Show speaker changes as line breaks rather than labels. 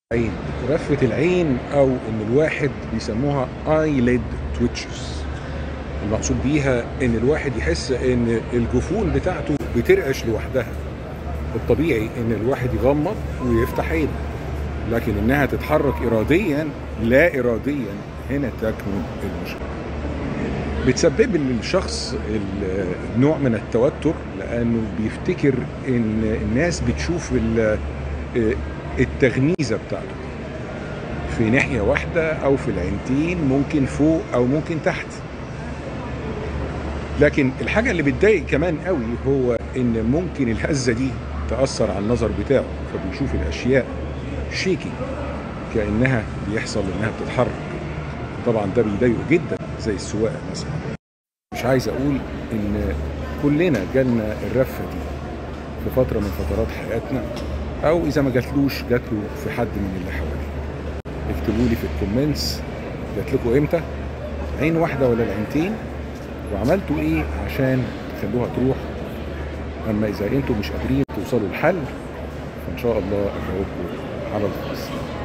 العين رفة العين او ان الواحد بيسموها eyelid twitches المقصود بيها ان الواحد يحس ان الجفون بتاعته بترعش لوحدها الطبيعي ان الواحد يغمض ويفتح عينه لكن انها تتحرك اراديا لا اراديا هنا تكمن المشكله بتسبب للشخص ال- نوع من التوتر لانه بيفتكر ان الناس بتشوف ال- التغميزه بتاعته في ناحيه واحده او في العينتين ممكن فوق او ممكن تحت لكن الحاجه اللي بتضايق كمان قوي هو ان ممكن الهزه دي تاثر على النظر بتاعه فبيشوف الاشياء شيكي كانها بيحصل انها بتتحرك طبعا ده بيضايقه جدا زي السواقه مثلا مش عايز اقول ان كلنا جالنا الرفه دي في فتره من فترات حياتنا او اذا ما جاتلوش جاتله في حد من اللي حواليه اكتبوا لي في الكومنتس جات لكم امتى عين واحده ولا العينتين وعملتوا ايه عشان تخلوها تروح اما اذا انتم مش قادرين توصلوا لحل فان شاء الله اجاوبكم على الخاص